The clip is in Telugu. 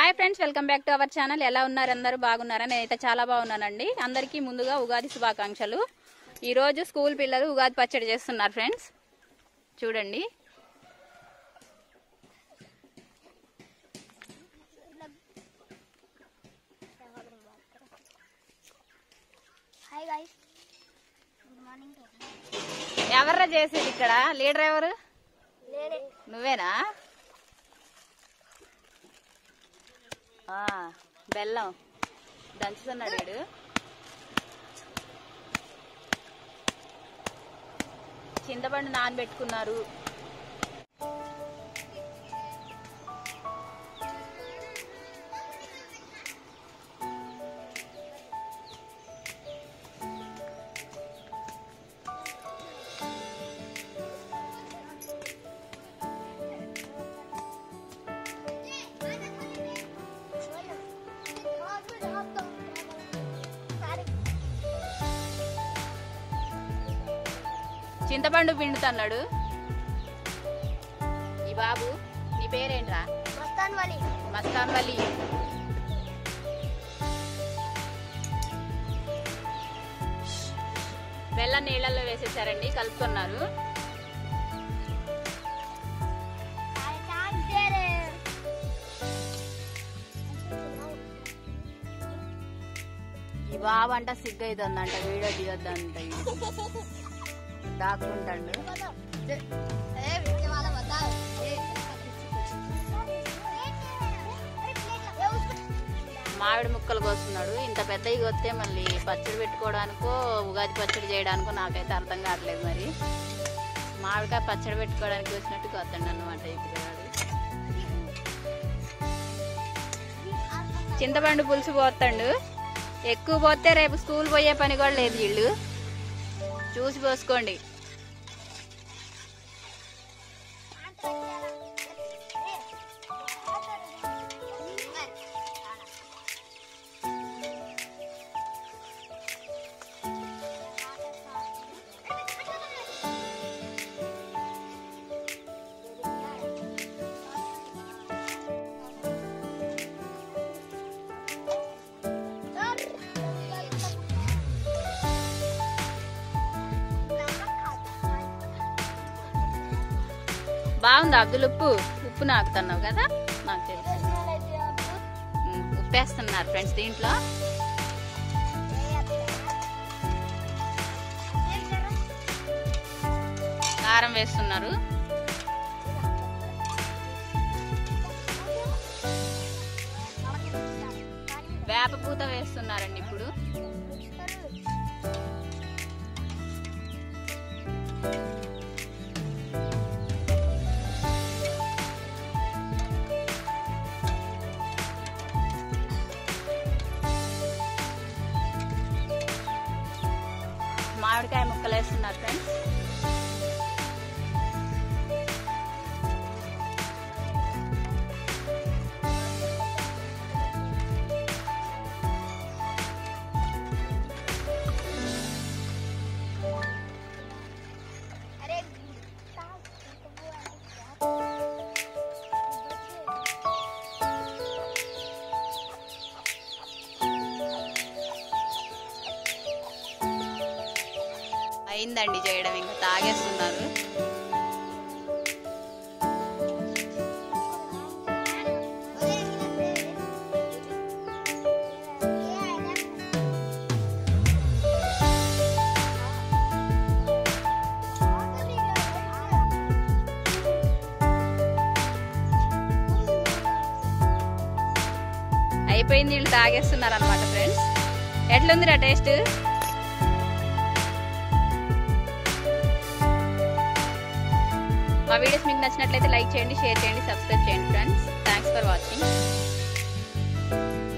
hi friends welcome back to our channel ఎలా ఉన్నారు అందరూ బాగున్నారా నేనైతే చాలా బాగున్నానండి అందరికీ ముందుగా ఉగాది శుభాకాంక్షలు ఈ రోజు స్కూల్ పిల్లలు ఉగాది పచ్చడి చేస్తున్నారు ఫ్రెండ్స్ చూడండి హాయ్ గైస్ గుడ్ మార్నింగ్ ఎవర్రా చేసేది ఇక్కడ లీడర్ ఎవరు లేడే నువ్వేనా ఆ, బెల్లం దంచుతున్నాడు వీడు చింతపండు నానబెట్టుకున్నారు చింతపండు పిండుతున్నాడు ఈ బాబు నీ పేరేంట్రా మస్తాన్ వలి మస్తాన్ వలి బెల్లం నీళ్ళల్లో వేసేసారండి కలుపుతున్నారు ఈ బాబు అంట సిగ్గు అవుతుందంట వీడియో దిగొద్దంట దాక్కుంటాడు మామిడి ముక్కలు కోస్తున్నాడు ఇంత పెద్దవి కొత్తే మళ్ళీ పచ్చడి పెట్టుకోవడానికో ఉగాది పచ్చడి చేయడానికో నాకైతే అర్థం కావట్లేదు మరి మామిడికాయ పచ్చడి పెట్టుకోవడానికి వచ్చినట్టు కొత్తండి అనమాట ఈ పిల్లగాడు చింతపండు పులుసు పోతాడు ఎక్కువ పోతే రేపు స్కూల్ పోయే పని కూడా లేదు వీళ్ళు చూసి పోసుకోండి బాగుంది అబ్దుల్ ఉప్పు ఉప్పు నాకుతున్నావు కదా నాకు తెలుసు ఉమ్, ఉప్పేస్తున్నారు ఫ్రెండ్స్ దీంట్లో కారం వేస్తున్నారు వేప పూత వేస్తున్నారండి ఇప్పుడు మామిడికాయ ముక్కలు వేస్తున్నారు ఫ్రెండ్స్ అయిందండి చేయడం ఇంకా తాగేస్తున్నారు అయిపోయింది వీళ్ళు తాగేస్తున్నారు అనమాట ఫ్రెండ్స్ ఎట్లుందిరా టేస్ట్ మా వీడియోస్ మీకు నచ్చినట్లయితే లైక్ చేయండి షేర్ చేయండి సబ్స్క్రైబ్ చేయండి ఫ్రెండ్స్ థ్యాంక్స్ ఫర్ వాచింగ్